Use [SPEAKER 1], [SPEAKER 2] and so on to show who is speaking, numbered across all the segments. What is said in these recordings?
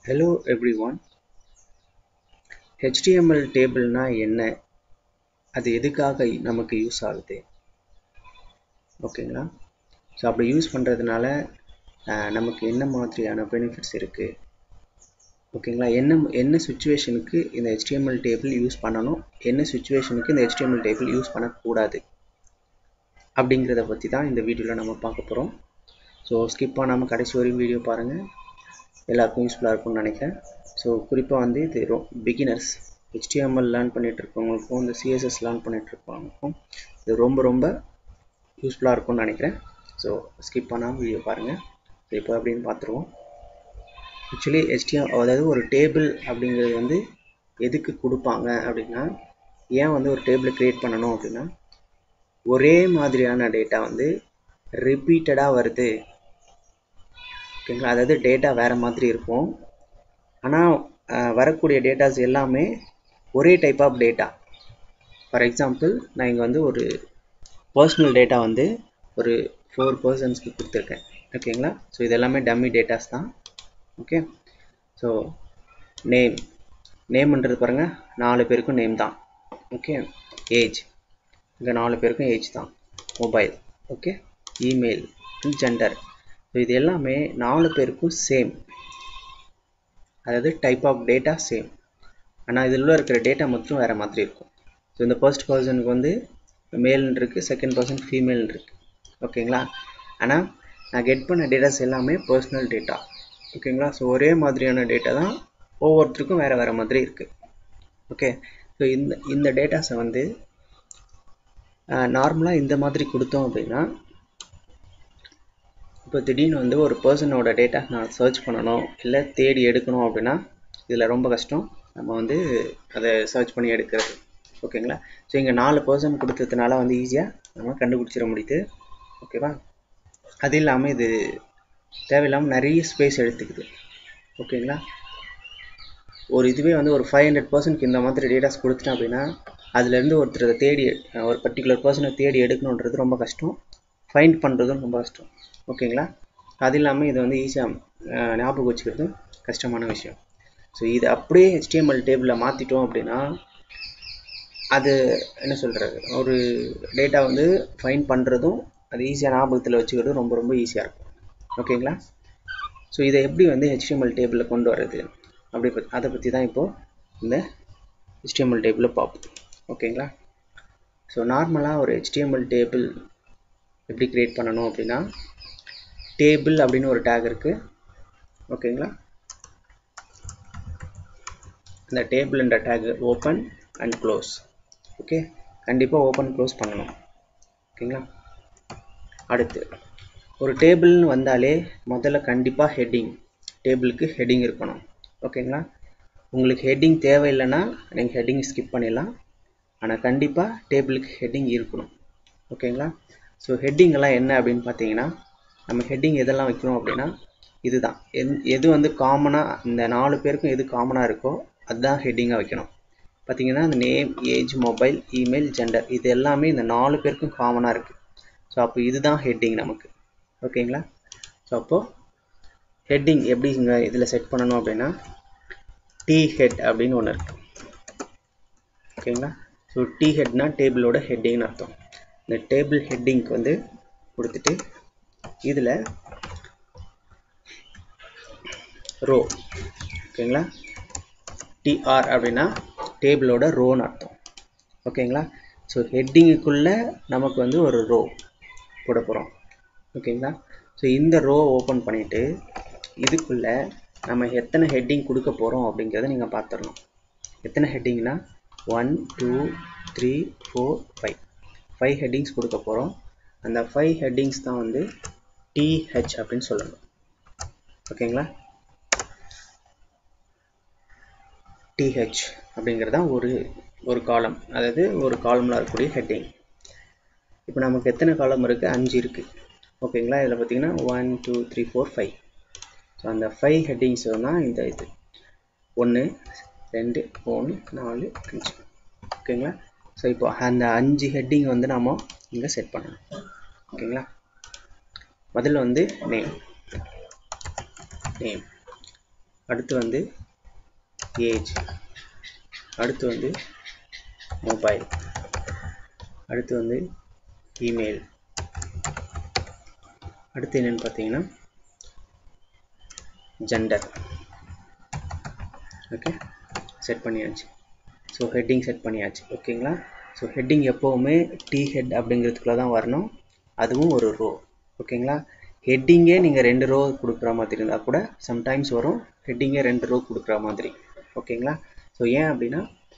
[SPEAKER 1] Hello everyone. HTML டேபிள்னா என்ன அது எதுக்காக நமக்கு யூஸ் ஆகுது ஓகேங்களா ஸோ அப்படி யூஸ் பண்ணுறதுனால நமக்கு என்ன மாதிரியான பெனிஃபிட்ஸ் இருக்குது ஓகேங்களா என்ன என்ன சுச்சுவேஷனுக்கு இந்த HTML டேபிள் யூஸ் பண்ணணும் என்ன சுச்சுவேஷனுக்கு இந்த HTML டேபிள் யூஸ் பண்ணக்கூடாது அப்படிங்கிறத பற்றி தான் இந்த வீடியோவில் நம்ம பார்க்க போகிறோம் ஸோ ஸ்கிப் பண்ணாமல் கடைசி வரையும் வீடியோ பாருங்கள் எல்லாருக்கும் யூஸ்ஃபுல்லாக இருக்கும்னு நினைக்கிறேன் ஸோ குறிப்பாக வந்து இது ரொ பிகினர்ஸ் ஹெச்டிஎம்எல் லேர்ன் பண்ணிகிட்டு இருக்கவங்களுக்கும் இந்த சிஎஸ்எஸ் லேர்ன் பண்ணிகிட்டு இருக்கவங்களுக்கும் இது ரொம்ப ரொம்ப யூஸ்ஃபுல்லாக இருக்கும்னு நினைக்கிறேன் ஸோ ஸ்கிப் பண்ணாமல் வீடியோ பாருங்கள் ஸோ இப்போ அப்படின்னு பார்த்துருவோம் ஆக்சுவலி ஹெச்டிஎம் அதாவது ஒரு டேபிள் அப்படிங்கிறது வந்து எதுக்கு கொடுப்பாங்க அப்படின்னா ஏன் வந்து ஒரு டேபிளை க்ரியேட் பண்ணணும் அப்படின்னா ஒரே மாதிரியான டேட்டா வந்து ரிப்பீட்டடாக வருது ஓகேங்களா அதாவது டேட்டா வேறு மாதிரி இருக்கும் ஆனால் வரக்கூடிய டேட்டாஸ் எல்லாமே ஒரே type of data for example நான் இங்கே வந்து ஒரு பர்சனல் டேட்டா வந்து ஒரு ஃபோர் பர்சன்ஸ்க்கு கொடுத்துருக்கேன் ஓகேங்களா ஸோ இது எல்லாமே டம்மி டேட்டாஸ் தான் ஓகே ஸோ நேம் நேம்ன்றது பாருங்கள் நாலு பேருக்கும் நேம் தான் ஓகே ஏஜ் இங்கே நாலு பேருக்கும் ஏஜ் தான் mobile okay email gender so இது எல்லாமே நாலு பேருக்கும் சேம் அதாவது டைப் ஆஃப் டேட்டா சேம் ஆனால் இதில் இருக்கிற டேட்டா மட்டும் வேறு மாதிரி இருக்கும் ஸோ இந்த ஃபர்ஸ்ட் பர்சனுக்கு வந்து மேல்னு இருக்குது செகண்ட் பர்சன் ஃபீமேல்னு இருக்குது ஓகேங்களா ஆனால் நான் கெட் பண்ண டேட்டாஸ் எல்லாமே பர்சனல் டேட்டா ஓகேங்களா ஸோ ஒரே மாதிரியான டேட்டா தான் ஒவ்வொருத்தருக்கும் வேறு வேறு மாதிரி இருக்குது ஓகே ஸோ இந்த இந்த டேட்டாஸை வந்து நார்மலாக இந்த மாதிரி கொடுத்தோம் அப்படின்னா இப்போ திடீர்னு வந்து ஒரு பர்சனோட டேட்டா நான் சர்ச் பண்ணணும் இல்லை தேடி எடுக்கணும் அப்படின்னா இதில் ரொம்ப கஷ்டம் நம்ம வந்து அதை சர்ச் பண்ணி எடுக்கிறது ஓகேங்களா ஸோ இங்கே நாலு பர்சன் கொடுத்ததுனால வந்து ஈஸியாக நம்ம கண்டுபிடிச்சிட முடியுது ஓகேவா அது இல்லாமல் இது தேவையில்லாமல் நிறைய ஸ்பேஸ் எடுத்துக்குது ஓகேங்களா ஒரு இதுவே வந்து ஒரு ஃபைவ் ஹண்ட்ரட் பர்சன்ட்க்கு இந்த மாதிரி டேட்டாஸ் கொடுத்துட்டேன் அப்படின்னா அதுலேருந்து ஒருத்தரை தேடி ஒரு பர்டிகுலர் பர்சனை தேடி எடுக்கணுன்றது ரொம்ப கஷ்டம் ஃபைண்ட் பண்ணுறதும் ரொம்ப கஷ்டம் ஓகேங்களா அது இல்லாமல் இதை வந்து ஈஸியாக ஞாபகம் வச்சுக்கிறதும் கஷ்டமான விஷயம் ஸோ இது அப்படியே ஹெச்டிஎம்எல் டேபிளில் மாற்றிட்டோம் அப்படின்னா அது என்ன சொல்கிறது ஒரு டேட்டா வந்து ஃபைன் பண்ணுறதும் அது ஈஸியாக ஞாபகத்தில் வச்சுக்கிறதும் ரொம்ப ரொம்ப ஈஸியாக இருக்கும் ஓகேங்களா ஸோ இதை எப்படி வந்து ஹெச்டிஎம்எல் டேபிளில் கொண்டு வர்றது அப்படி பற்றி அதை பற்றி தான் இப்போது இந்த ஹெச்டிஎம்எல் டேபிளில் பார்ப்போம் ஓகேங்களா ஸோ நார்மலாக ஒரு ஹெச்டிஎம்எல் டேபிள் எப்படி க்ரியேட் பண்ணணும் அப்படின்னா டேபிள் அப்படின்னு ஒரு டேக் இருக்குது ஓகேங்களா இந்த டேபிள்ன்ற tag open and close okay கண்டிப்பாக ஓப்பன் க்ளோஸ் பண்ணணும் ஓகேங்களா அடுத்து ஒரு டேபிள்னு வந்தாலே முதல்ல கண்டிப்பாக ஹெட்டிங் டேபிளுக்கு ஹெட்டிங் இருக்கணும் ஓகேங்களா உங்களுக்கு ஹெட்டிங் தேவையில்லைன்னா நீங்கள் ஹெட்டிங் ஸ்கிப் பண்ணிடலாம் ஆனால் கண்டிப்பாக டேபிளுக்கு ஹெட்டிங் இருக்கணும் ஓகேங்களா ஸோ ஹெட்டிங் எல்லாம் என்ன அப்படின்னு பார்த்தீங்கன்னா நம்ம ஹெட்டிங் எதெல்லாம் வைக்கணும் அப்படின்னா இதுதான் எந் எது வந்து காமனாக இந்த நாலு பேருக்கும் எது காமனாக இருக்கோ அதுதான் ஹெட்டிங்காக வைக்கணும் பார்த்தீங்கன்னா இந்த name age mobile email gender இது எல்லாமே இந்த நாலு பேருக்கும் காமனாக இருக்குது ஸோ அப்போ இதுதான் ஹெட்டிங் நமக்கு ஓகேங்களா ஸோ அப்போது ஹெட்டிங் எப்படி இங்கே இதில் செட் பண்ணணும் அப்படின்னா டி ஹெட் அப்படின்னு ஒன்று இருக்குது ஓகேங்களா ஸோ டி ஹெட்னா டேபிளோட ஹெட்டிங்னு அர்த்தம் இந்த டேபிள் ஹெட்டிங்க்கு வந்து கொடுத்துட்டு இதில் ரோ ஓகேங்களா டிஆர் அப்படின்னா டேபிளோட ரோன்னு அர்த்தம் ஓகேங்களா ஸோ ஹெட்டிங்குக்குள்ளே நமக்கு வந்து ஒரு ரோ போட போகிறோம் ஓகேங்களா ஸோ இந்த ரோ ஓப்பன் பண்ணிவிட்டு இதுக்குள்ளே நம்ம எத்தனை ஹெட்டிங் கொடுக்க போகிறோம் அப்படிங்கிறத நீங்கள் பார்த்துடணும் எத்தனை ஹெட்டிங்னா one two three four five five headings கொடுக்க போகிறோம் அந்த ஃபைவ் ஹெட்டிங்ஸ் தான் வந்து டிஹெச் அப்படின்னு சொல்லணும் ஓகேங்களா டிஹெச் அப்படிங்கிறது தான் ஒரு ஒரு காலம் அதாவது ஒரு காலமில் இருக்கக்கூடிய ஹெட்டிங் இப்போ நமக்கு எத்தனை காலம் இருக்குது அஞ்சு இருக்குது ஓகேங்களா இதில் பார்த்தீங்கன்னா one two three four five so அந்த ஃபைவ் ஹெட்டிங்ஸ் தான் இந்த இது ஒன்று ரெண்டு மூணு நாலு அஞ்சு ஓகேங்களா ஸோ இப்போ அந்த அஞ்சு ஹெட்டிங் வந்து நாம் இங்கே செட் பண்ணணும் ஓகேங்களா முதல்ல வந்து நேம் நேம் அடுத்து வந்து ஏஜ் அடுத்து வந்து மொபைல் அடுத்து வந்து இமெயில் அடுத்து என்னென்னு பார்த்தீங்கன்னா ஜெண்டர் ஓகே செட் பண்ணியாச்சு ஸோ ஹெட்டிங் செட் பண்ணியாச்சு ஓகேங்களா ஸோ ஹெட்டிங் எப்போவுமே டி ஹெட் அப்படிங்கிறதுக்குள்ள தான் வரணும் அதுவும் ஒரு ரோ ஓகேங்களா ஹெட்டிங்கே நீங்கள் ரெண்டு ரோ கொடுக்குற மாதிரி இருந்தால் கூட சம்டைம்ஸ் வரும் ஹெட்டிங்கே ரெண்டு ரோ கொடுக்குற மாதிரி ஓகேங்களா ஸோ ஏன் அப்படின்னா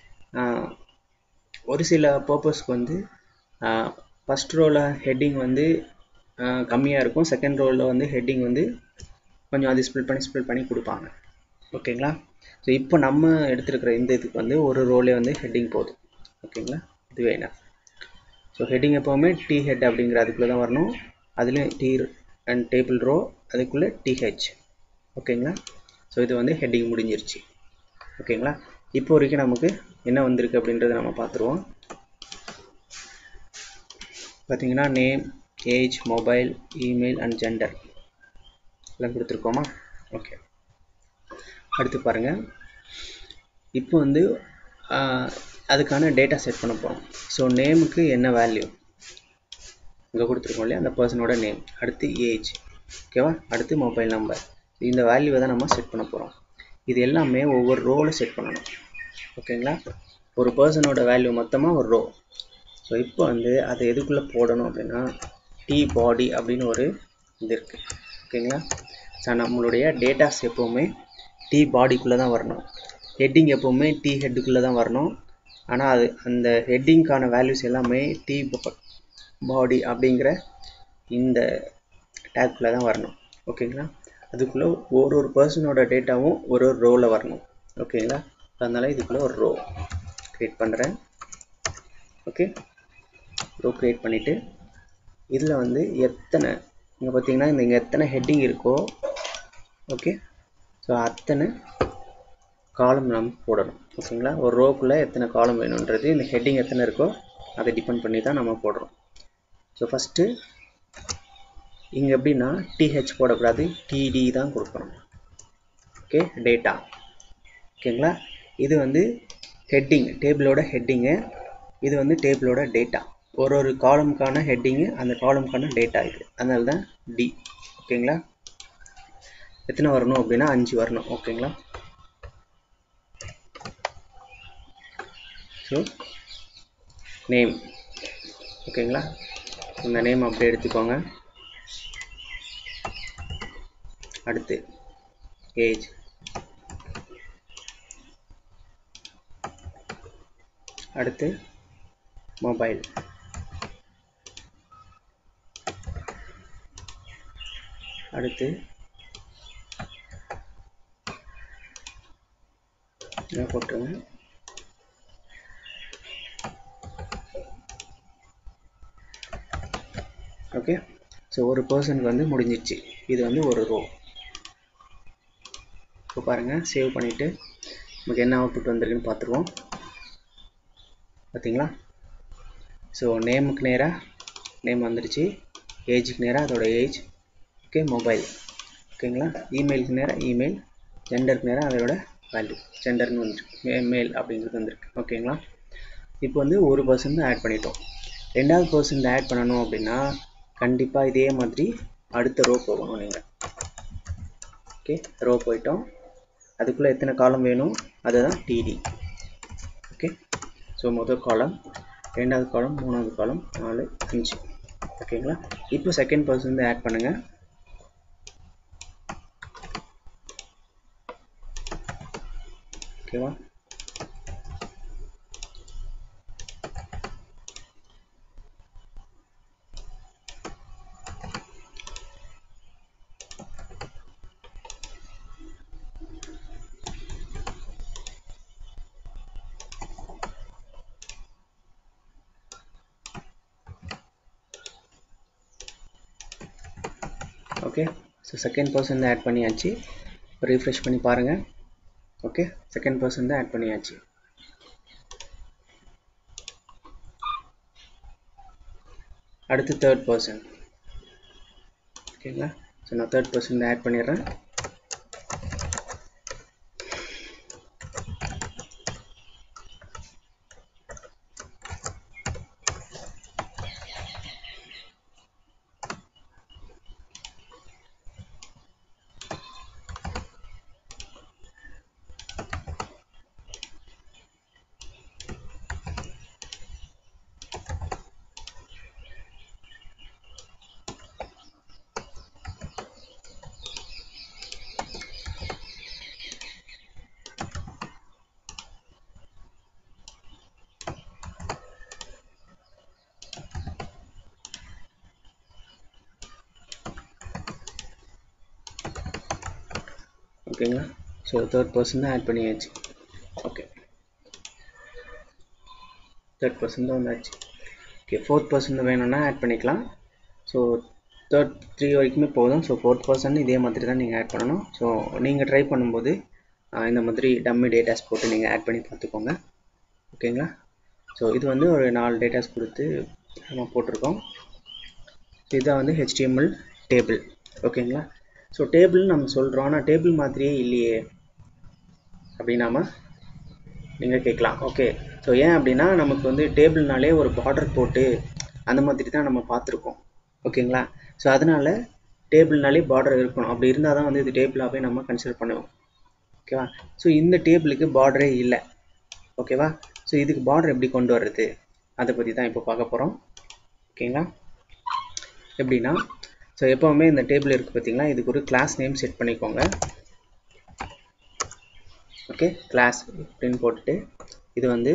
[SPEAKER 1] ஒரு சில பர்பஸ்க்கு வந்து ஃபஸ்ட் ரோவில் ஹெட்டிங் வந்து கம்மியாக இருக்கும் செகண்ட் ரோவில் வந்து ஹெட்டிங் வந்து கொஞ்சம் அது ஸ்பில் பண்ணி ஸ்பில் பண்ணி கொடுப்பாங்க ஓகேங்களா ஸோ இப்போ நம்ம எடுத்துருக்கிற இந்த இதுக்கு வந்து ஒரு ரோலே வந்து ஹெட்டிங் போகுது ஓகேங்களா இதுவே என்ன ஸோ ஹெட்டிங் எப்போவுமே டி ஹெட் அப்படிங்கிற அதுக்குள்ளே தான் வரணும் அதுலேயும் டி அண்ட் டேபிள் ரோ அதுக்குள்ளே டிஹெச் ஓகேங்களா ஸோ இது வந்து ஹெட்டிங் முடிஞ்சிருச்சு ஓகேங்களா இப்போ வரைக்கும் நமக்கு என்ன வந்திருக்கு அப்படின்றத நம்ம பார்த்துருவோம் பார்த்தீங்கன்னா name age mobile email and gender எல்லாம் கொடுத்துருக்கோமா ஓகே அடுத்து பாருங்கள் இப்போ வந்து அதுக்கான டேட்டா செட் பண்ண போகிறோம் ஸோ நேமுக்கு என்ன வேல்யூ இங்கே கொடுத்துருக்கோம் இல்லையா அந்த பர்சனோட நேம் அடுத்து ஏஜ் ஓகேவா அடுத்து மொபைல் நம்பர் இந்த வேல்யூவை தான் நம்ம செட் பண்ண போகிறோம் இது எல்லாமே ஒவ்வொரு ரோவில் செட் பண்ணணும் ஓகேங்களா ஒரு பர்சனோட வேல்யூ மொத்தமாக ஒரு ரோ ஸோ இப்போ வந்து அதை எதுக்குள்ளே போடணும் அப்படின்னா டி பாடி அப்படின்னு ஒரு இது இருக்குது ஓகேங்களா ஸோ நம்மளுடைய டேட்டாஸ் எப்போவுமே டி பாடிக்குள்ளே தான் வரணும் ஹெட்டிங் எப்போவுமே டி ஹெட்டுக்குள்ளே தான் வரணும் ஆனால் அது அந்த ஹெட்டிங்க்கான வேல்யூஸ் எல்லாமே டி பாடி அப்படிங்கிற இந்த டேக்குள்ளே தான் வரணும் ஓகேங்களா அதுக்குள்ளே ஒரு ஒரு பர்சனோட டேட்டாவும் ஒரு ஒரு ரோவில் வரணும் ஓகேங்களா அதனால் இதுக்குள்ளே ஒரு ரோ க்ரியேட் பண்ணுறேன் ஓகே ரோ க்ரியேட் பண்ணிவிட்டு இதில் வந்து எத்தனை இங்கே பார்த்தீங்கன்னா இந்த இங்கே எத்தனை ஹெட்டிங் இருக்கோ ஓகே ஸோ அத்தனை காலம் நம்ம போடணும் ஓகேங்களா ஒரு ரோக்குள்ளே எத்தனை காலம் வேணுன்றது இந்த ஹெட்டிங் எத்தனை இருக்கோ அதை டிபெண்ட் பண்ணி தான் நம்ம போடுறோம் ஸோ ஃபஸ்ட்டு இங்கே எப்படின்னா டிஹெச் போடக்கூடாது டிடி தான் கொடுக்கணும் ஓகே டேட்டா ஓகேங்களா இது வந்து ஹெட்டிங் டேபிளோட ஹெட்டிங்கு இது வந்து டேபிளோட டேட்டா ஒரு ஒரு காலமுக்கான ஹெட்டிங்கு அந்த காலமுக்கான டேட்டா இது அதனால தான் டி ஓகேங்களா எத்தனை வரணும் அப்படின்னா அஞ்சு வரணும் ஓகேங்களா ஸோ நேம் ஓகேங்களா இந்த நேம் அப்படியே எடுத்துக்கோங்க அடுத்து ஏஜ் அடுத்து மொபைல் அடுத்து இதை போட்டுருங்க ஓகே ஸோ ஒரு பர்சனுக்கு வந்து முடிஞ்சிடுச்சு இது வந்து ஒரு ரோ இப்போ பாருங்கள் சேவ் பண்ணிவிட்டு நமக்கு என்ன அவுட்புட் வந்திருக்குன்னு பார்த்துருவோம் பார்த்தீங்களா ஸோ நேமுக்கு நேராக நேம் வந்துடுச்சு ஏஜுக்கு நேராக அதோட ஏஜ் ஓகே மொபைல் ஓகேங்களா இமெயிலுக்கு நேராக இமெயில் ஜெண்டருக்கு நேராக அதோட வேல்யூ ஜெண்டர்னு வந்துருக்கு மே மேல் அப்படிங்கிறது வந்திருக்கு ஓகேங்களா இப்போ வந்து ஒரு பர்சன் ஆட் பண்ணிட்டோம் ரெண்டாவது பர்சன் ஆட் பண்ணணும் அப்படின்னா கண்டிப்பாக இதே மாதிரி அடுத்த ரோ போகணும் நீங்கள் ஓகே ரோ போயிட்டோம் அதுக்குள்ளே எத்தனை காலம் வேணும் அதுதான் டிடி ஓகே ஸோ முதல் காலம் ரெண்டாவது காலம் மூணாவது காலம் நாலு அஞ்சு ஓகேங்களா இப்போ செகண்ட் பர்சன் வந்து ஆட் பண்ணுங்கள் ஓகேவா ஓகே ஸோ செகண்ட் பர்சன் தான் ஆட் பண்ணியாச்சு ரீஃப்ரெஷ் பண்ணி பாருங்கள் ஓகே செகண்ட் பர்சன் தான் ஆட் பண்ணியாச்சு அடுத்து தேர்ட் பர்சன் ஓகேங்களா ஸோ நான் தேர்ட் பர்சன் ஆட் பண்ணிடுறேன் ஓகேங்களா ஸோ தேர்ட் பர்சன் தான் ஆட் பண்ணியாச்சு ஓகே தேர்ட் பர்சன் தான் வந்தாச்சு ஓகே ஃபோர்த் பர்சன் வேணும்னா ஆட் பண்ணிக்கலாம் ஸோ தேர்ட் த்ரீ வரைக்குமே போதும் ஸோ ஃபோர்த் பர்சன் இதே மாதிரி தான் நீங்கள் ஆட் பண்ணணும் ஸோ நீங்கள் ட்ரை பண்ணும்போது இந்த மாதிரி டம்மி டேட்டாஸ் போட்டு நீங்கள் ஆட் பண்ணி பார்த்துக்கோங்க ஓகேங்களா ஸோ இது வந்து ஒரு நாலு டேட்டாஸ் கொடுத்து நம்ம போட்டிருக்கோம் இதுதான் வந்து ஹெச்டிஎம்எல் டேபிள் ஓகேங்களா ஸோ டேபிள் நம்ம சொல்கிறோம் ஆனால் டேபிள் மாதிரியே இல்லையே அப்படின்னாம நீங்கள் கேட்கலாம் ஓகே ஸோ ஏன் அப்படின்னா நமக்கு வந்து டேபிள்னாலே ஒரு பார்டர் போட்டு அந்த மாதிரி தான் நம்ம பார்த்துருக்கோம் ஓகேங்களா ஸோ அதனால் டேபிள்னாலே பார்டர் இருக்கணும் அப்படி இருந்தால் தான் வந்து இது டேபிளாகவே நம்ம கன்சிடர் பண்ணுவோம் ஓகேவா ஸோ இந்த டேபிளுக்கு பார்டரே இல்லை ஓகேவா ஸோ இதுக்கு பார்டர் எப்படி கொண்டு வர்றது அதை பற்றி தான் இப்போ பார்க்க போகிறோம் ஓகேங்களா எப்படின்னா ஸோ எப்போவுமே இந்த டேபிள் இருக்குது பார்த்தீங்களா இதுக்கு ஒரு கிளாஸ் நேம் செட் பண்ணிக்கோங்க ஓகே கிளாஸ் அப்படின்னு போட்டுட்டு இது வந்து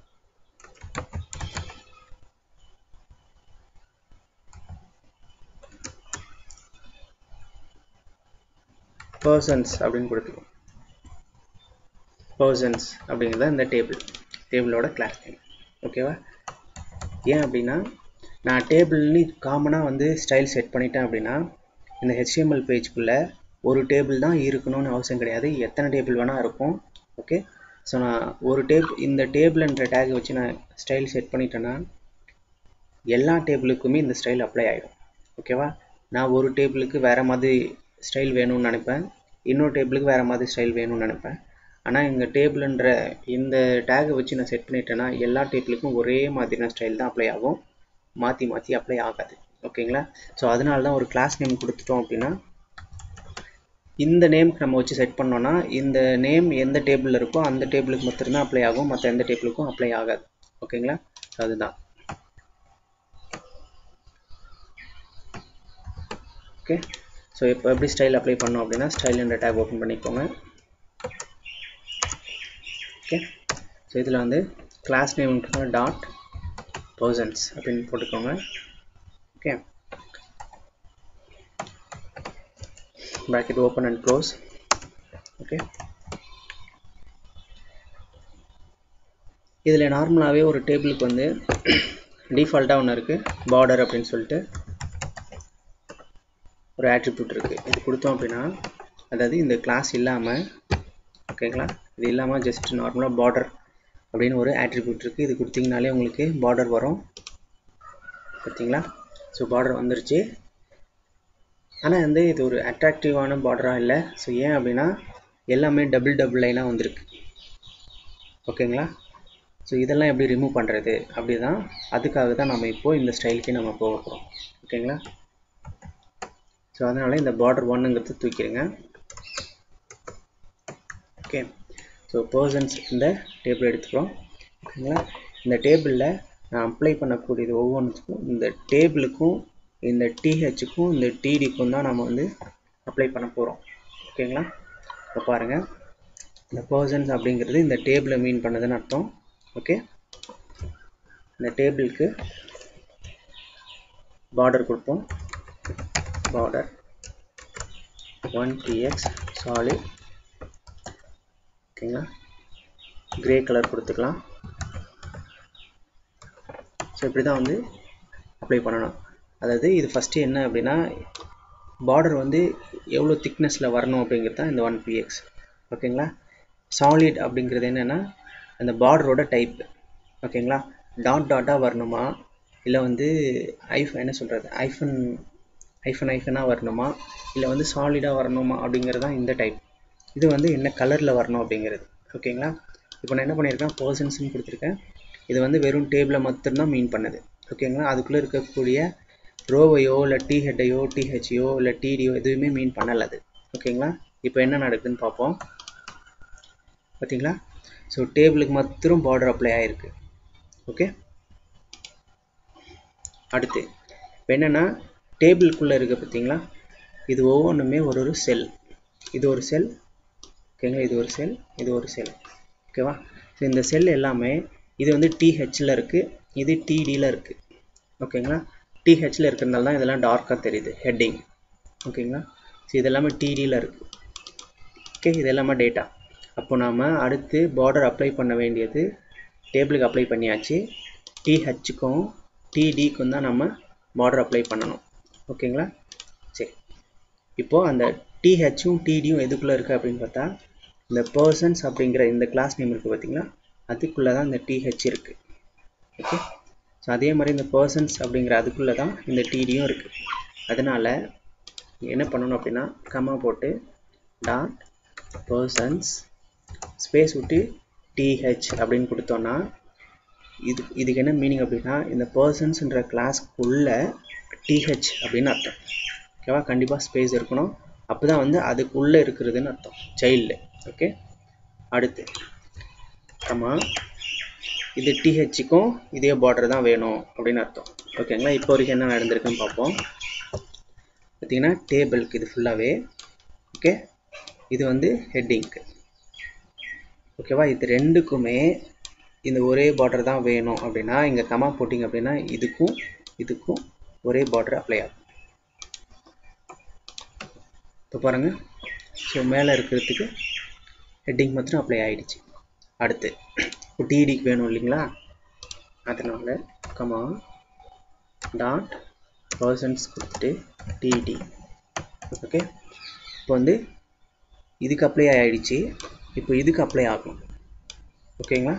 [SPEAKER 1] பர்சன்ஸ் அப்படின்னு கொடுத்துருவோம் பர்சன்ஸ் அப்படிங்கிறது இந்த டேபிள் டேபிளோட கிளாஸ் நேம் ஓகேவா ஏன் அப்படின்னா நான் டேபிள்னு காமனாக வந்து ஸ்டைல் செட் பண்ணிட்டேன் அப்படின்னா இந்த ஹெச்டிஎம்எல் பேஜ்குள்ளே ஒரு டேபிள் தான் இருக்கணும்னு அவசியம் கிடையாது எத்தனை டேபிள் வேணால் இருக்கும் ஓகே ஸோ நான் ஒரு டேபிள் இந்த டேபிள்ன்ற டேக் வச்சு நான் ஸ்டைல் செட் பண்ணிட்டேன்னா எல்லா டேபிளுக்குமே இந்த ஸ்டைல் அப்ளை ஆகிடும் ஓகேவா நான் ஒரு டேபிளுக்கு வேறு மாதிரி ஸ்டைல் வேணும்னு நினைப்பேன் இன்னொரு டேபிளுக்கு வேறு மாதிரி ஸ்டைல் வேணும்னு நினைப்பேன் ஆனால் எங்கள் டேபிள்ன்ற இந்த டேகை வச்சு நான் செட் பண்ணிட்டேன்னா எல்லா டேபிளுக்கும் ஒரே மாதிரியான ஸ்டைல் தான் அப்ளை ஆகும் மாற்றி மாற்றி அப்ளை ஆகாது ஓகேங்களா ஸோ அதனால தான் ஒரு கிளாஸ் நேம் கொடுத்துட்டோம் அப்படின்னா இந்த நேம்க்கு நம்ம வச்சு செட் பண்ணோன்னா இந்த நேம் எந்த டேபிளில் இருக்கோ அந்த டேபிளுக்கு மட்டும்தான் அப்ளை ஆகும் மற்ற எந்த டேபிளுக்கும் அப்ளை ஆகாது ஓகேங்களா ஸோ அதுதான் ஓகே ஸோ இப்போ எப்படி ஸ்டைல் அப்ளை பண்ணோம் அப்படின்னா ஸ்டைல் என்ற டேப் ஓப்பன் பண்ணிக்கோங்க ஓகே ஸோ இதில் வந்து கிளாஸ் நேம் டாட் பர்சன்ஸ் அப்படின்னு போட்டுக்கோங்க okay bracket open and close okay இதில் நார்மலாகவே ஒரு டேபிளுக்கு வந்து டிஃபால்ட்டாக ஒன்று இருக்குது பார்டர் அப்படின்னு சொல்லிட்டு ஒரு ஆட்ரிபியூட் இருக்குது இது கொடுத்தோம் அப்படின்னா அதாவது இந்த கிளாஸ் இல்லாமல் ஓகேங்களா இது இல்லாமல் ஜஸ்ட் நார்மலாக பார்டர் அப்படின்னு ஒரு ஆட்ரிபியூட் இருக்குது இது கொடுத்தீங்கனாலே உங்களுக்கு பார்டர் வரும் பார்த்தீங்களா ஸோ பார்டர் வந்துருச்சு ஆனால் வந்து இது ஒரு அட்ராக்டிவான பார்டராக இல்லை ஸோ ஏன் அப்படின்னா எல்லாமே டபுள் டபுள் லைனாக வந்திருக்கு ஓகேங்களா ஸோ இதெல்லாம் எப்படி ரிமூவ் பண்ணுறது அப்படி தான் அதுக்காக தான் நம்ம இப்போது இந்த ஸ்டைலுக்கே நம்ம போக போகிறோம் ஓகேங்களா ஸோ அதனால் இந்த பார்டர் ஒன்னுங்கிறது தூக்கிடுங்க ஓகே ஸோ பர்சன்ஸ் இந்த டேபிள் எடுத்துக்கிறோம் ஓகேங்களா இந்த டேபிளில் நான் அப்ளை பண்ணக்கூடியது ஒவ்வொன்றுக்கும் இந்த டேபிளுக்கும் இந்த டிஹெச்சுக்கும் இந்த டிடிக்கும் தான் நம்ம வந்து அப்ளை பண்ண போகிறோம் ஓகேங்களா இப்போ பாருங்கள் இந்த பர்சன்ஸ் அப்படிங்கிறது இந்த டேபிளை மீன் பண்ணதுன்னு அர்த்தம் ஓகே இந்த டேபிளுக்கு பார்டர் கொடுப்போம் பார்டர் ஒன் டிஎக்ஸ் சாலிட் ஓகேங்களா கிரே கலர் கொடுத்துக்கலாம் ஸோ இப்படி தான் வந்து அப்ளை பண்ணணும் அதாவது இது ஃபஸ்ட்டு என்ன அப்படின்னா பார்டர் வந்து எவ்வளோ திக்னஸில் வரணும் அப்படிங்கிறது தான் இந்த ஒன் பிஎக்ஸ் ஓகேங்களா சாலிட் அப்படிங்கிறது என்னென்னா அந்த பார்டரோட டைப் ஓகேங்களா டாட் டாட்டாக வரணுமா இல்லை வந்து ஐஃப் என்ன சொல்கிறது ஐஃபன் ஐஃபன் ஐஃபனாக வரணுமா இல்லை வந்து சாலிடாக வரணுமா அப்படிங்கிறது தான் இந்த டைப் இது வந்து என்ன கலரில் வரணும் அப்படிங்கிறது ஓகேங்களா இப்போ நான் என்ன பண்ணியிருக்கேன் பர்சன்ஸ்னு கொடுத்துருக்கேன் இது வந்து வெறும் டேபிளை மட்டும்தான் மீன் பண்ணுது ஓகேங்களா அதுக்குள்ளே இருக்கக்கூடிய ரோவையோ இல்லை டிஹெட்டையோ டிஹெச்யோ இல்லை டிடியோ எதுவுமே மீன் பண்ணலை அது ஓகேங்களா இப்போ என்ன நடக்குதுன்னு பார்ப்போம் பார்த்தீங்களா ஸோ டேபிளுக்கு மாத்திரம் பார்டர் அப்ளை ஆகிருக்கு ஓகே அடுத்து இப்போ என்னென்னா டேபிளுக்குள்ளே இருக்குது பார்த்தீங்களா இது ஒவ்வொன்றுமே ஒரு ஒரு செல் இது ஒரு செல் ஓகேங்களா இது ஒரு செல் இது ஒரு செல் ஓகேவா ஸோ இந்த செல் எல்லாமே இது வந்து டிஹெச்சில் இருக்குது இது டிடியில் இருக்குது ஓகேங்களா டிஹெச்சில் இருக்கிறதுனால தான் இதெல்லாம் டார்க்காக தெரியுது ஹெட்டிங் ஓகேங்களா ஸோ இது எல்லாமே டிடியில் இருக்குது ஓகே இது எல்லாமே டேட்டா அப்போ நாம் அடுத்து பார்டர் அப்ளை பண்ண வேண்டியது டேபிளுக்கு அப்ளை பண்ணியாச்சு டிஹெச்சுக்கும் டிடிக்கும் தான் நம்ம பார்டர் அப்ளை பண்ணணும் ஓகேங்களா சரி இப்போது அந்த டிஹெச்சும் டிடியும் எதுக்குள்ளே இருக்குது அப்படின்னு பார்த்தா இந்த பர்சன்ஸ் அப்படிங்கிற இந்த கிளாஸ் நேம் இருக்குது பார்த்தீங்களா அதுக்குள்ளே தான் இந்த டிஹெச் இருக்குது ஓகே ஸோ அதே மாதிரி இந்த பர்சன்ஸ் அப்படிங்கிற அதுக்குள்ளே தான் இந்த டிடியும் இருக்குது அதனால் என்ன பண்ணணும் அப்படின்னா கம்மா போட்டு டாட் பர்சன்ஸ் ஸ்பேஸ் விட்டு டிஹெச் அப்படின்னு கொடுத்தோன்னா இது இதுக்கு என்ன மீனிங் அப்படின்னா இந்த பர்சன்ஸ்ன்ற கிளாஸ்க்குள்ள டிஹெச் அப்படின்னு அர்த்தம் ஓகேவா கண்டிப்பாக ஸ்பேஸ் இருக்கணும் அப்போ தான் வந்து அதுக்குள்ளே இருக்கிறதுன்னு அர்த்தம் சைல்டு ஓகே அடுத்து கமா இது டிஹெச்சுக்கும் இதே பார்டர் தான் வேணும் அப்படின்னு அர்த்தம் ஓகேங்களா இப்போ வரைக்கும் என்ன நடந்திருக்குன்னு பார்ப்போம் பார்த்தீங்கன்னா டேபிளுக்கு இது ஃபுல்லாகவே ஓகே இது வந்து ஹெட்டிங்க்கு ஓகேவா இது ரெண்டுக்குமே இந்த ஒரே பார்டர் தான் வேணும் அப்படின்னா இங்கே கமா போட்டிங்க அப்படின்னா இதுக்கும் இதுக்கும் ஒரே பார்டர் அப்ளை ஆகும் இப்போ பாருங்கள் ஸோ மேலே இருக்கிறதுக்கு ஹெட்டிங் மாத்திரம் அப்ளை ஆகிடுச்சு அடுத்து இப்போ டிடிக்கு வேணும் இல்லைங்களா அதனால் கமா டாட் பர்சன்ஸ் கொடுத்துட்டு டிடி ஓகே இப்போ வந்து இதுக்கு அப்ளை ஆகிடுச்சு இப்போ இதுக்கு அப்ளை ஆகும் ஓகேங்களா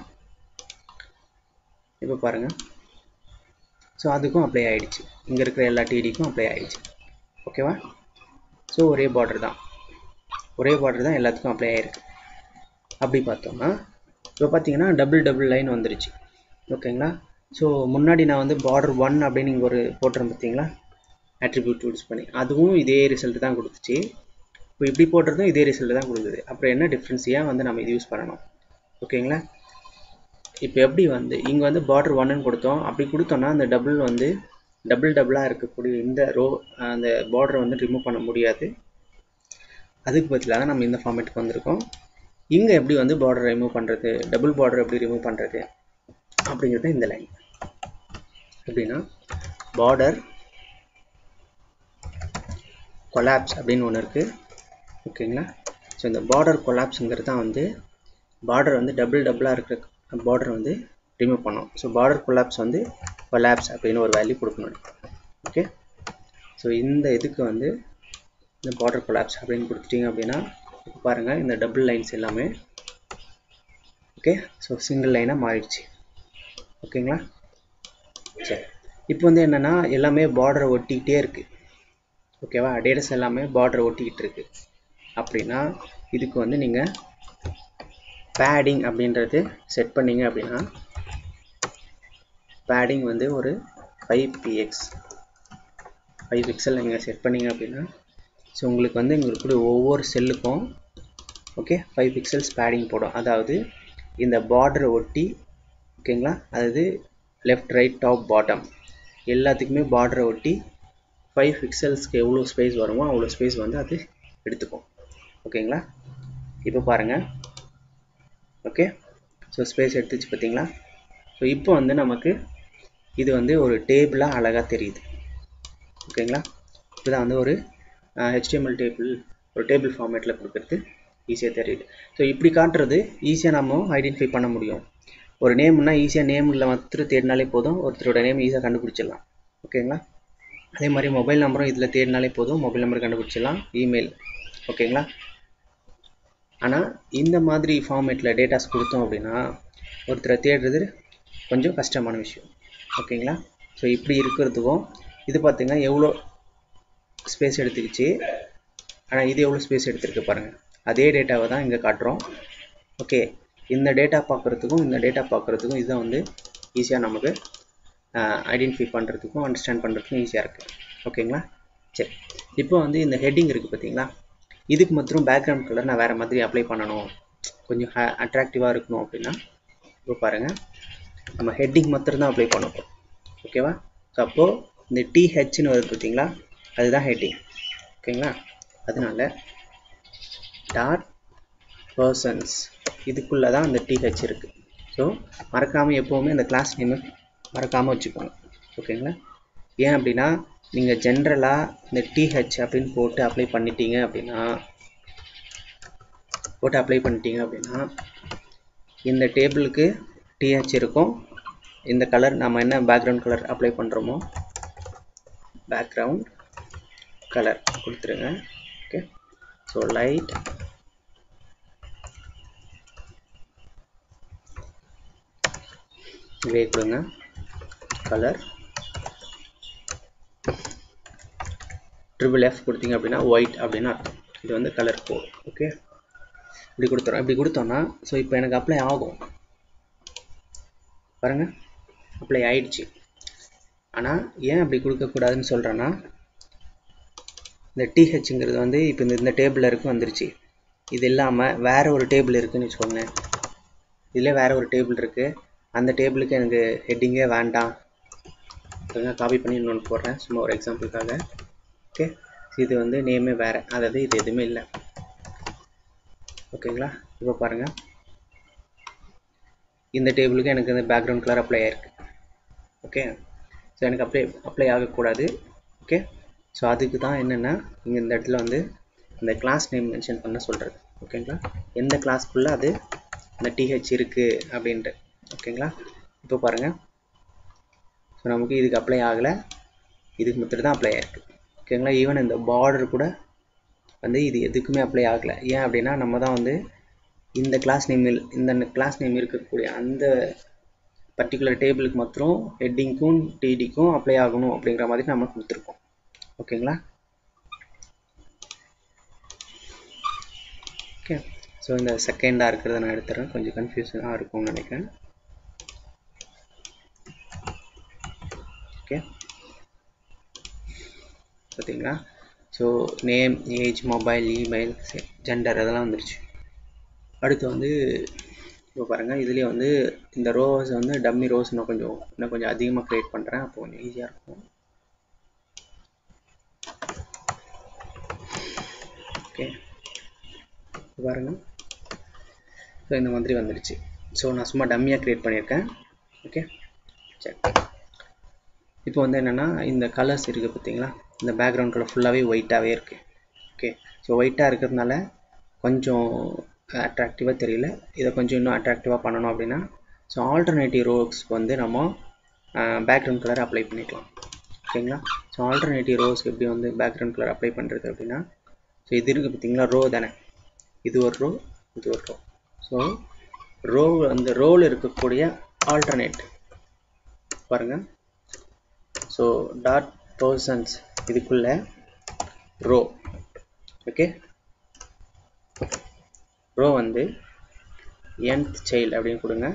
[SPEAKER 1] இப்போ பாருங்கள் ஸோ அதுக்கும் அப்ளை ஆகிடுச்சு இங்கே இருக்கிற எல்லா டிடிக்கும் அப்ளை ஆகிடுச்சு ஓகேவா ஸோ ஒரே பார்டர் தான் ஒரே பார்டர் தான் எல்லாத்துக்கும் அப்ளை ஆகிருக்கு அப்படி பார்த்தோம்னா இப்போ பார்த்தீங்கன்னா டபுள் டபுள் லைன் வந்துருச்சு ஓகேங்களா ஸோ முன்னாடி நான் வந்து பார்டர் ஒன் அப்படின்னு இங்கே ஒரு போட்டுறேன் பார்த்தீங்களா அட்ரிபியூட் யூஸ் பண்ணி அதுவும் இதே ரிசல்ட் தான் கொடுத்துச்சு இப்போ இப்படி போடுறதும் இதே ரிசல்ட் தான் கொடுக்குது அப்புறம் என்ன டிஃப்ரென்ஸ் ஏன் வந்து நம்ம இது யூஸ் பண்ணணும் ஓகேங்களா இப்போ எப்படி வந்து இங்கே வந்து பார்டர் ஒன்னு கொடுத்தோம் அப்படி கொடுத்தோன்னா அந்த டபுள் வந்து டபுள் டபுளாக இருக்கக்கூடிய இந்த ரோ அந்த பார்டரை வந்து ரிமூவ் பண்ண முடியாது அதுக்கு பதிலாக நம்ம இந்த ஃபார்மேட்டுக்கு வந்திருக்கோம் இங்கே எப்படி வந்து பார்டர் ரிமூவ் பண்ணுறது டபுள் பார்டர் எப்படி ரிமூவ் பண்ணுறது அப்படிங்கிறது இந்த லைன் எப்படின்னா பார்டர் கொலாப்ஸ் அப்படின்னு ஒன்று இருக்குது ஓகேங்களா ஸோ இந்த பார்டர் கொலாப்ஸுங்கிறது தான் வந்து பார்டர் வந்து டபுள் டபுளாக இருக்கிற பார்டர் வந்து ரிமூவ் பண்ணோம் ஸோ பார்டர் கொலாப்ஸ் வந்து கொலாப்ஸ் அப்படின்னு ஒரு வேல்யூ கொடுக்கணும் ஓகே ஸோ இந்த இதுக்கு வந்து இந்த பார்டர் கொலாப்ஸ் அப்படின்னு கொடுத்துட்டீங்க அப்படின்னா இப்போ பாருங்கள் இந்த டபுள் லைன்ஸ் எல்லாமே ஓகே ஸோ சிங்கிள் லைனாக மாறிடுச்சு ஓகேங்களா சரி இப்போ வந்து என்னென்னா எல்லாமே பார்டரை ஒட்டிக்கிட்டே இருக்குது ஓகேவா டேட்டஸ் எல்லாமே பார்டரை ஒட்டிக்கிட்டு இருக்கு அப்படின்னா இதுக்கு வந்து நீங்கள் பேடிங் அப்படின்றது செட் பண்ணீங்க அப்படின்னா பேடிங் வந்து ஒரு ஃபைவ் பிஎக்ஸ் ஃபைவ் பிக்சல் நீங்கள் செட் பண்ணீங்க அப்படின்னா ஸோ உங்களுக்கு வந்து இங்கே இருக்கக்கூடிய ஒவ்வொரு செல்லுக்கும் ஓகே ஃபைவ் பிக்சல்ஸ் பேடிங் போடும் அதாவது இந்த பார்டரை ஒட்டி ஓகேங்களா அதாவது லெஃப்ட் ரைட் டாப் பாட்டம் எல்லாத்துக்குமே பார்டரை ஒட்டி ஃபைவ் பிக்சல்ஸ்க்கு எவ்வளோ ஸ்பேஸ் வருமோ அவ்வளோ ஸ்பேஸ் வந்து அது எடுத்துக்கும் ஓகேங்களா இப்போ பாருங்கள் ஓகே ஸோ ஸ்பேஸ் எடுத்துச்சு பார்த்தீங்களா ஸோ இப்போ வந்து நமக்கு இது வந்து ஒரு டேபிளாக அழகாக தெரியுது ஓகேங்களா இதுதான் வந்து ஒரு ஹெச்டிஎம்எல் டேபிள் ஒரு டேபிள் ஃபார்மேட்டில் கொடுக்குறது ஈஸியாக தெரியுது ஸோ இப்படி காட்டுறது ஈஸியாக நம்ம ஐடென்டிஃபை பண்ண முடியும் ஒரு நேம்னா ஈஸியாக நேமில் மாத்திரம் தேடினாலே போதும் ஒருத்தரோட நேம் ஈஸியாக கண்டுபிடிச்சிடலாம் ஓகேங்களா அதே மாதிரி மொபைல் நம்பரும் இதில் தேடினாலே போதும் மொபைல் நம்பர் கண்டுபிடிச்சிடலாம் இமெயில் ஓகேங்களா ஆனால் இந்த மாதிரி ஃபார்மேட்டில் டேட்டாஸ் கொடுத்தோம் அப்படின்னா ஒருத்தரை தேடுறது கொஞ்சம் கஷ்டமான விஷயம் ஓகேங்களா ஸோ இப்படி இருக்கிறதுக்கும் இது பார்த்திங்கன்னா எவ்வளோ ஸ்பேஸ் எடுத்துக்கிச்சு ஆனால் இது எவ்வளோ ஸ்பேஸ் எடுத்துருக்கு பாருங்கள் அதே டேட்டாவை தான் இங்கே காட்டுறோம் ஓகே இந்த டேட்டா பார்க்குறதுக்கும் இந்த டேட்டா பார்க்குறதுக்கும் இதுதான் வந்து ஈஸியாக நமக்கு ஐடென்டிஃபை பண்ணுறதுக்கும் அண்டர்ஸ்டாண்ட் பண்ணுறதுக்கும் ஈஸியாக இருக்குது ஓகேங்களா சரி இப்போ வந்து இந்த ஹெட்டிங் இருக்குது பார்த்தீங்களா இதுக்கு மாத்திரம் பேக்ரவுண்ட் கலர் நான் வேறு மாதிரி அப்ளை பண்ணணும் கொஞ்சம் அட்ராக்டிவாக இருக்கணும் அப்படின்னா இப்போ பாருங்கள் நம்ம ஹெட்டிங் மாத்திரம் தான் அப்ளை பண்ண போகிறோம் ஓகேவா ஸோ அப்போது இந்த டிஹெச்னு வருது பார்த்தீங்களா அதுதான் ஹெட்டிங் ஓகேங்களா அதனால டாட் பர்சன்ஸ் இதுக்குள்ளே தான் அந்த டிஹெச் இருக்குது ஸோ மறக்காமல் எப்போவுமே அந்த கிளாஸ் நேமு மறக்காமல் வச்சுக்கோங்க ஓகேங்களா ஏன் அப்படின்னா நீங்கள் ஜென்ரலாக இந்த டிஹெச் அப்படின்னு போட்டு அப்ளை பண்ணிட்டீங்க அப்படின்னா போட்டு அப்ளை பண்ணிட்டீங்க அப்படின்னா இந்த டேபிளுக்கு டிஹெச் இருக்கும் இந்த கலர் நம்ம என்ன பேக்ரவுண்ட் கலர் அப்ளை பண்ணுறோமோ பேக்ரவுண்ட் கலர் கொடுத்துருங்க ஓகே ஸோ லைட் கிரே கொடுங்க கலர் ட்ரிபிள் எஃப் கொடுத்தீங்க அப்படின்னா ஒயிட் அப்படின்னு அர்த்தம் இது வந்து கலர் கோட் ஓகே இப்படி கொடுத்துறோம் இப்படி கொடுத்தோன்னா ஸோ இப்போ எனக்கு அப்ளை ஆகும் பாருங்கள் அப்ளை ஆயிடுச்சு ஆனால் ஏன் அப்படி கொடுக்கக்கூடாதுன்னு சொல்கிறேன்னா இந்த டிஹெச்ங்கிறது வந்து இப்போ இந்த இந்த டேபிளில் இருக்கு வந்துருச்சு இது இல்லாமல் வேறு ஒரு டேபிள் இருக்குதுன்னு வச்சுக்கோங்க இதில் வேறு ஒரு டேபிள் இருக்குது அந்த டேபிளுக்கு எனக்கு ஹெட்டிங்கே வேண்டாம் காப்பி பண்ணி இன்னொன்று போடுறேன் சும்மா ஒரு எக்ஸாம்பிளுக்காக ஓகே இது வந்து நேமே வேறு அதாவது இது எதுவுமே இல்லை ஓகேங்களா இப்போ பாருங்கள் இந்த டேபிளுக்கு எனக்கு இந்த பேக்ரவுண்ட் கலர் அப்ளை ஆயிருக்கு ஓகே ஸோ எனக்கு அப்ளை அப்ளை ஆகக்கூடாது ஓகே ஸோ அதுக்கு தான் என்னென்னா இங்கே இந்த இடத்துல வந்து இந்த கிளாஸ் நேம் மென்ஷன் பண்ண சொல்கிறது ஓகேங்களா எந்த கிளாஸ்க்குள்ளே அது இந்த டிஹெச் இருக்குது அப்படின்ட்டு ஓகேங்களா இப்போ பாருங்கள் ஸோ நமக்கு இதுக்கு அப்ளை ஆகலை இதுக்கு மட்டும் தான் அப்ளை ஆயிருக்கு ஓகேங்களா ஈவன் இந்த பார்டர் கூட வந்து இது எதுக்குமே அப்ளை ஆகலை ஏன் அப்படின்னா நம்ம தான் வந்து இந்த கிளாஸ் நேம் இந்த கிளாஸ் நேம் இருக்கக்கூடிய அந்த பர்டிகுலர் டேபிளுக்கு மாத்திரம் ஹெட்டிங்க்கும் டிடிக்கும் அப்ளை ஆகணும் அப்படிங்கிற மாதிரி நம்ம கொடுத்துருக்கோம் ஓகேங்களா ஓகே ஸோ இந்த செகண்டாக இருக்கிறத நான் எடுத்துறேன் கொஞ்சம் கன்ஃபியூஷனாக இருக்கும்னு நினைக்கிறேன் ஓகே பார்த்தீங்களா so name age mobile email gender அதெல்லாம் வந்துருச்சு அடுத்து வந்து இப்போ பாருங்கள் இதுலேயே வந்து இந்த ரோஸ் வந்து டம்மி ரோஸ் இன்னும் கொஞ்சம் இன்னும் கொஞ்சம் அதிகமாக க்ரியேட் பண்ணுறேன் அப்போ கொஞ்சம் ஈஸியாக இருக்கும் ஓகே பாருங்கள் ஸோ இந்த மாதிரி வந்துடுச்சு ஸோ நான் சும்மா டம்மியாக க்ரியேட் பண்ணியிருக்கேன் ஓகே சரி இப்போ வந்து என்னென்னா இந்த கலர்ஸ் இருக்குது பார்த்தீங்களா இந்த பேக்ரவுண்ட் கலர் ஃபுல்லாகவே ஒயிட்டாகவே இருக்குது ஓகே ஸோ ஒயிட்டாக இருக்கிறதுனால கொஞ்சம் அட்ராக்டிவாக தெரியல இதை கொஞ்சம் இன்னும் அட்ராக்டிவாக பண்ணணும் அப்படின்னா ஸோ ஆல்டர்னேட்டிவ் ரோஸ்க்கு வந்து நம்ம பேக்ரவுண்ட் கலர் அப்ளை பண்ணிக்கலாம் ஓகேங்களா ஸோ ஆல்டர்னேட்டிவ் ரோஸ்க்கு எப்படி வந்து பேக்ரவுண்ட் கலர் அப்ளை பண்ணுறது அப்படின்னா ஸோ இது இருக்குது பார்த்தீங்களா ரோ தானே இது ஒரு ரோ இது ஒரு ரோ ஸோ ரோ அந்த ரோவில் இருக்கக்கூடிய ஆல்டர்னேட் பாருங்கள் ஸோ டாட் பர்சன்ஸ் இதுக்குள்ள ரோ ஓகே ரோ வந்து nth சைல்டு அப்படின்னு கொடுங்க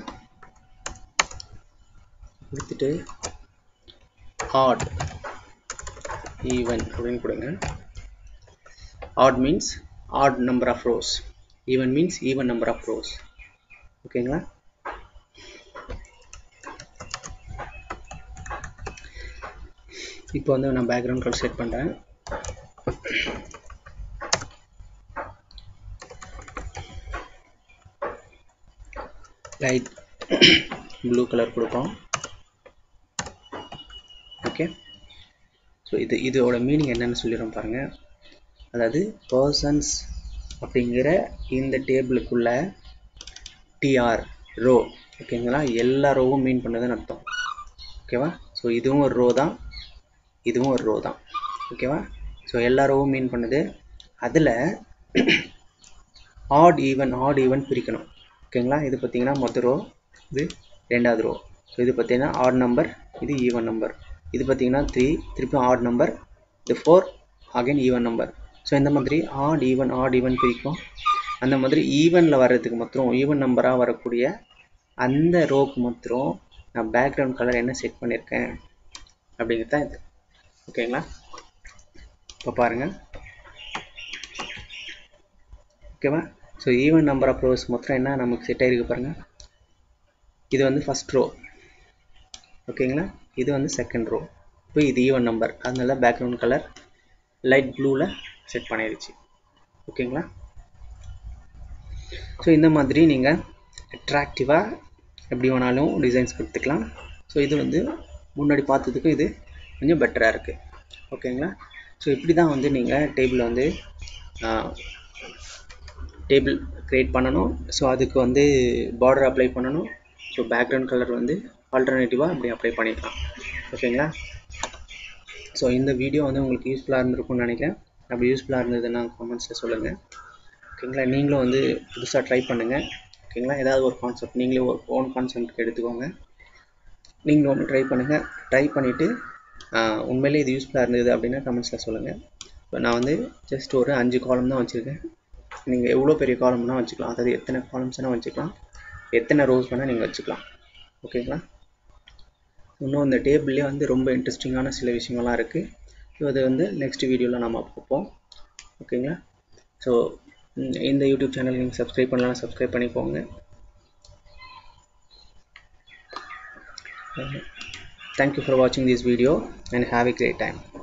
[SPEAKER 1] கொடுத்துட்டு ஆட் ஈவன் அப்படின்னு கொடுங்க odd means odd number of rows even means even number of rows ஓகேங்களா இப்போ வந்து நான் பேக்ரவுண்ட் கலர் செட் பண்ணுறேன் லைட் ப்ளூ கலர் கொடுப்போம் ஓகே ஸோ இது இதோட மீனிங் என்னன்னு சொல்லிடுறோம் பாருங்கள் அதாவது பர்சன்ஸ் அப்படிங்கிற இந்த டேபிளுக்குள்ள டிஆர் ரோ ஓகேங்களா எல்லா ரோவும் மீன் பண்ணதுன்னு அர்த்தம் ஓகேவா ஸோ இதுவும் ஒரு ரோ தான் இதுவும் ஒரு ரோ தான் ஓகேவா ஸோ எல்லா ரோவும் மீன் பண்ணுது அதில் ஆட் ஈவன் ஆட் ஈவன் பிரிக்கணும் ஓகேங்களா இது பார்த்தீங்கன்னா மொத்த ரோ இது ரெண்டாவது ரோ ஸோ இது பார்த்தீங்கன்னா ஆட் நம்பர் இது ஈவன் நம்பர் இது பார்த்தீங்கன்னா த்ரீ திருப்பி ஆட் நம்பர் இது four again even number so இந்த மாதிரி ஆட் ஈவன் ஆட் ஈவன் பிரிக்கும் அந்த மாதிரி ஈவனில் வர்றதுக்கு மாத்திரம் ஈவன் நம்பராக வரக்கூடிய அந்த ரோக்கு மாத்திரம் நான் பேக்ரவுண்ட் கலர் என்ன செட் பண்ணியிருக்கேன் அப்படிங்கிறது தான் இது ஓகேங்களா இப்போ பாருங்கள் ஓகேவா so even number of rows மொத்தம் என்ன நமக்கு செட் ஆகிருக்கு பாருங்கள் இது வந்து ஃபஸ்ட் ரோ ஓகேங்களா இது வந்து செகண்ட் ரோ இப்போ இது ஈவன் நம்பர் அதனால பேக்ரவுண்ட் கலர் லைட் ப்ளூவில் செட் பண்ணிடுச்சு ஓகேங்களா ஸோ இந்த மாதிரி நீங்கள் அட்ராக்டிவாக எப்படி வேணாலும் டிசைன்ஸ் கொடுத்துக்கலாம் ஸோ இது வந்து முன்னாடி பார்த்ததுக்கு இது கொஞ்சம் பெட்டராக இருக்குது ஓகேங்களா ஸோ இப்படி தான் வந்து நீங்கள் டேபிள் வந்து டேபிள் க்ரியேட் பண்ணணும் ஸோ அதுக்கு வந்து பார்டர் அப்ளை பண்ணணும் ஸோ பேக்ரவுண்ட் கலர் வந்து ஆல்டர்னேட்டிவாக அப்படி அப்ளை பண்ணிக்கலாம் ஓகேங்களா ஸோ இந்த வீடியோ வந்து உங்களுக்கு யூஸ்ஃபுல்லாக இருந்திருக்கும்னு நினைக்கிறேன் அப்படி யூஸ்ஃபுல்லாக இருந்ததுன்னா கமெண்ட்ஸில் சொல்லுங்கள் ஓகேங்களா நீங்களும் வந்து புதுசாக ட்ரை பண்ணுங்கள் ஓகேங்களா ஏதாவது ஒரு கான்செப்ட் நீங்களே ஒரு ஓன் கான்செப்ட் எடுத்துக்கோங்க நீங்களும் ஒன்று ட்ரை பண்ணுங்கள் ட்ரை பண்ணிவிட்டு உண்மையிலே இது யூஸ்ஃபுல்லாக இருந்தது அப்படின்னா கமெண்ட்ஸில் சொல்லுங்கள் இப்போ நான் வந்து ஜஸ்ட் ஒரு அஞ்சு காலம் தான் வச்சுருக்கேன் நீங்கள் எவ்வளோ பெரிய காலம்னா வச்சுக்கலாம் அதாவது எத்தனை காலம்ஸ்னால் வச்சுக்கலாம் எத்தனை ரோஸ் வேணால் நீங்கள் வச்சுக்கலாம் ஓகேங்களா இன்னும் இந்த டேபிள்லேயே வந்து ரொம்ப இன்ட்ரெஸ்டிங்கான சில விஷயங்கள்லாம் இருக்குது ஸோ அது வந்து நெக்ஸ்ட் வீடியோவில் நம்ம பார்ப்போம் ஓகேங்களா ஸோ இந்த யூடியூப் சேனல் நீங்கள் சப்ஸ்கிரைப் பண்ணலாம் சப்ஸ்கிரைப் பண்ணிக்கோங்க thank you for watching this video and have a great time